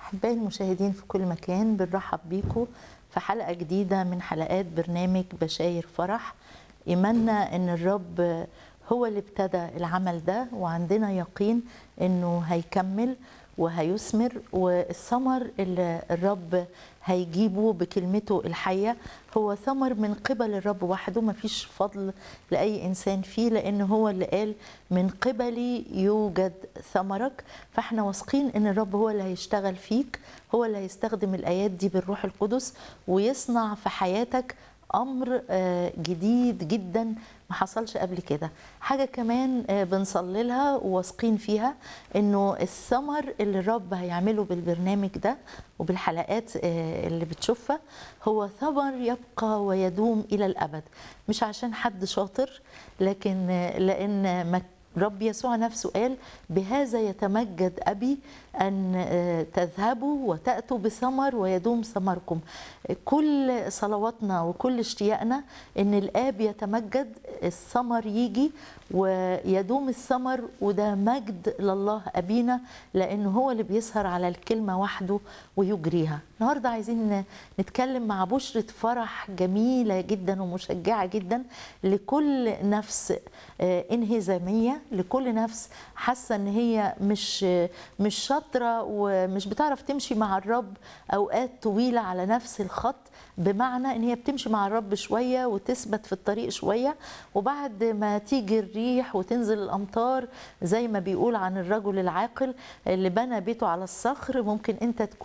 أحبائي المشاهدين في كل مكان بنرحب بيكم في حلقة جديدة من حلقات برنامج بشاير فرح إيماننا إن الرب هو اللي ابتدى العمل ده وعندنا يقين إنه هيكمل وهيثمر والثمر اللي الرب هيجيبه بكلمته الحية هو ثمر من قبل الرب وحده مفيش فضل لأي إنسان فيه لأن هو اللي قال من قبلي يوجد ثمرك فاحنا واثقين إن الرب هو اللي هيشتغل فيك هو اللي هيستخدم الآيات دي بالروح القدس ويصنع في حياتك امر جديد جدا ما حصلش قبل كده حاجه كمان بنصلي لها وواثقين فيها انه الثمر اللي الرب هيعمله بالبرنامج ده وبالحلقات اللي بتشوفها هو ثمر يبقى ويدوم الى الابد مش عشان حد شاطر لكن لان رب يسوع نفسه قال بهذا يتمجد أبي أن تذهبوا وتأتوا بثمر ويدوم ثمركم كل صلواتنا وكل اشتياقنا أن الآب يتمجد الثمر يجي ويدوم الثمر وده مجد لله أبينا لأنه هو اللي بيسهر على الكلمة وحده ويجريها النهاردة عايزين نتكلم مع بشرة فرح جميلة جدا ومشجعة جدا لكل نفس انهزامية لكل نفس حاسة ان هي مش مش شاطرة ومش بتعرف تمشي مع الرب أوقات طويلة على نفس الخط بمعنى ان هي بتمشي مع الرب شويه وتثبت في الطريق شويه وبعد ما تيجي الريح وتنزل الامطار زي ما بيقول عن الرجل العاقل اللي بنى بيته على الصخر ممكن انت تكون